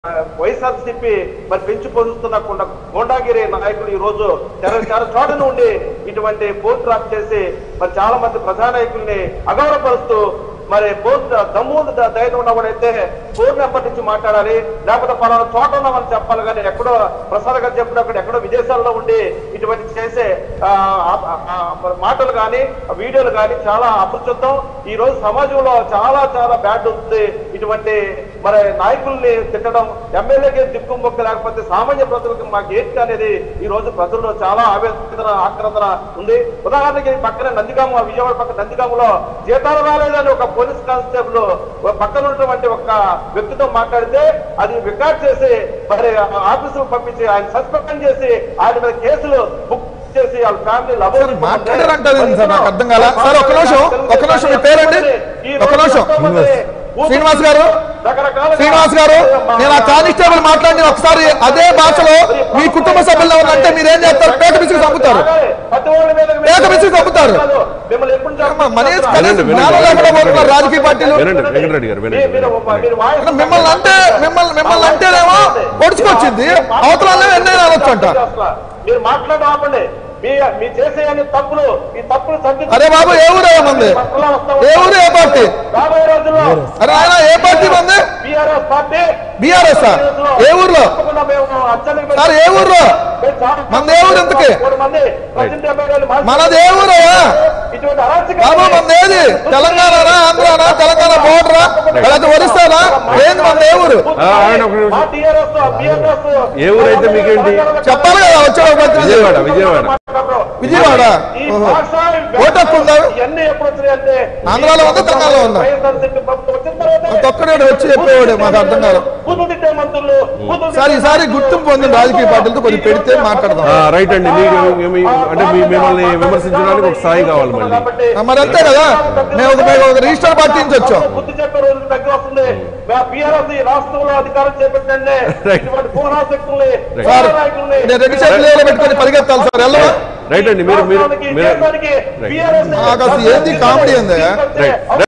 వైఎస్ఆర్సీపీ మరి పెంచి పొందుతున్న కొండ గోండాగిరి నాయకులు ఈ రోజు చాలా చాలా చోట నుండి ఇటువంటి పోస్ట్ డ్రాప్ చేసి మరి చాలా మంది ప్రజానాయకుల్ని అగౌరవపరుస్తూ మరి పోస్ట్ దమ్ము ద- ధైర్యం ఉన్నవాడైతే ఫోన్ నెంబర్ నుంచి మాట్లాడాలి లేకపోతే పలానా చోట ఉన్నామని చెప్పాలి కానీ ఎక్కడో ప్రసాద్ గారు చెప్పినప్పుడు ఎక్కడో విదేశాల్లో ఉండి ఇటువంటి చేసే ఆ, ఆ, ఆ, మాటలు కానీ వీడియోలు కానీ చాలా అప్రచుద్ధం ఈ రోజు సమాజంలో చాలా చాలా బ్యాడ్ ఉంది ఇటువంటి మరి నాయకుల్ని తిట్టడం ఎమ్మెల్యేకి దిక్కుమొక్క లేకపోతే సామాన్య ప్రజలకు మాకు ఏంటి అనేది ఈ రోజు ప్రజల్లో చాలా ఆవేదన ఆక్రందన ఉంది ఉదాహరణకి పక్కన నందిగామ విజయవాడ పక్కన నందిగామలో జీతాలు రాలేదని ఒక పోలీస్ కానిస్టేబుల్ పక్కన ఉన్నటువంటి ఒక వ్యక్తితో మాట్లాడితే అది రికార్డ్ చేసి మరి ఆఫీసుకు పంపించి ఆయన సస్పెండ్ చేసి ఆయన మీద కేసులు బుక్ చేసి వాళ్ళ ఫ్యామిలీ సార్ మాట్లాడారంటారు ఏంటి సార్ నాకు అర్థం కాల సార్ ఒక్క నిమిషం ఒక్క నిమిషం మీ పేరండి ఒక్క నిమిషం శ్రీనివాస్ గారు శ్రీనివాస్ గారు నేను ఆ కానిస్టేబుల్ మాట్లాడి ఒకసారి అదే భాషలో మీ కుటుంబ సభ్యులు అంటే మీరు ఏం చేస్తారు పేట పిసికి చంపుతారు పేట పిసికి చంపుతారు మనీ కనీసం జ్ఞానం లేకుండా పోతున్నారు రాజకీయ పార్టీలు వినండి వెంకటరెడ్డి గారు వినండి అంటే మిమ్మల్ని అంటే మిమ్మల్ని మిమ్మల్ని అంటేనేమో పొడుచుకొచ్చింది అవతల ఎన్నైనా అనొచ్చు అంట మీరు మాట్లాడడం ఆపండి మీ మీ చేసే అన్ని తప్పులు ఈ తప్పులు సరిదిద్దు- అరే బాబు ఏ ఊరు ఏమంది పక్కన వస్తా ఏ ఊరు ఏ పార్టీ రాబోయే రోజుల్లో అరే ఆయన ఏ పార్టీ మంది బీఆర్ఎస్ పార్టీ బీఆర్ఎస్ ఏ ఊర్లో తప్పకుండా మేము అచ్చంగా పెట్టి- సార్ ఏ ఊర్లో మేము చాలా- మనది ఏ ఊరు ఇంతకీ? మూడు మంది ప్రజెంట్ ఎమ్మెల్యేలు మార్చి- మనది ఏ ఊరయ్యా ఇటువంటి అరాచకాలు- బాబు మనది ఏది తెలంగాణనా ఆంధ్రానా తెలంగాణ బోర్డరా లేకపోతే ఒరిస్సానా ఏంది మన ఏ ఊరు ఆ, ఆయన ఒక నిమిషం. మా TRS, BRS, ఏ ఊరైతే మీకేంటి? చెప్పాలి కదా వచ్చాడు ఒక ప్రతినిధి. విజయవాడ విజయవాడ విజయవాడ? ఈ ఓహో. భాష, ఈ ఓటు హక్కు ఉందా? ఇవన్నీ ఎప్పుడు వచ్చినాయి అంటే ఆంధ్రాలో ఉందా, తెలంగాణలో ఉందా? వైఎస్ఆర్సీపీ ప్రభుత్వం వచ్చిన తర్వాతే ఒక్కడే వచ్చి చెప్పేవాడు మాకు అర్థం కాదు బూతులు తిట్టే మంత్రులు బూతులు సార్ ఈసారి గుర్తింపు పొందిన రాజకీయ పార్టీలతో కొద్దిగా పెడితే మాట్లాడదాం ఆ, రైట్ అండి మీకు మీ- అంటే మీ మిమ్మల్ని విమర్శించడానికి ఒక స్థాయి కావాలి మళ్ళీ ఆ, మరి అంతే కదా మేము ఒక మేము ఒక రిజిస్టర్ పార్టీ నుంచి వచ్చాం బుద్ధి చెప్పే రోజులు దగ్గర వస్తుంది బీఆర్ఎస్ ఈ రాష్ట్రంలో అధికారం చేపట్టండి Right. ఇటువంటి పూర్ణాశక్తుల్ని సార్ నాయకుల్ని నేను రెండు చేతులు పెట్టుకొని పరిగెత్తాలి సార్ వెళ్ళవా రైట్ అండి మీరు మీరు రాష్ట్రానికి, మీరు దేశానికి Right. BRS నాకు అసలు ఏంది కామెడీ ఉందా? రైట్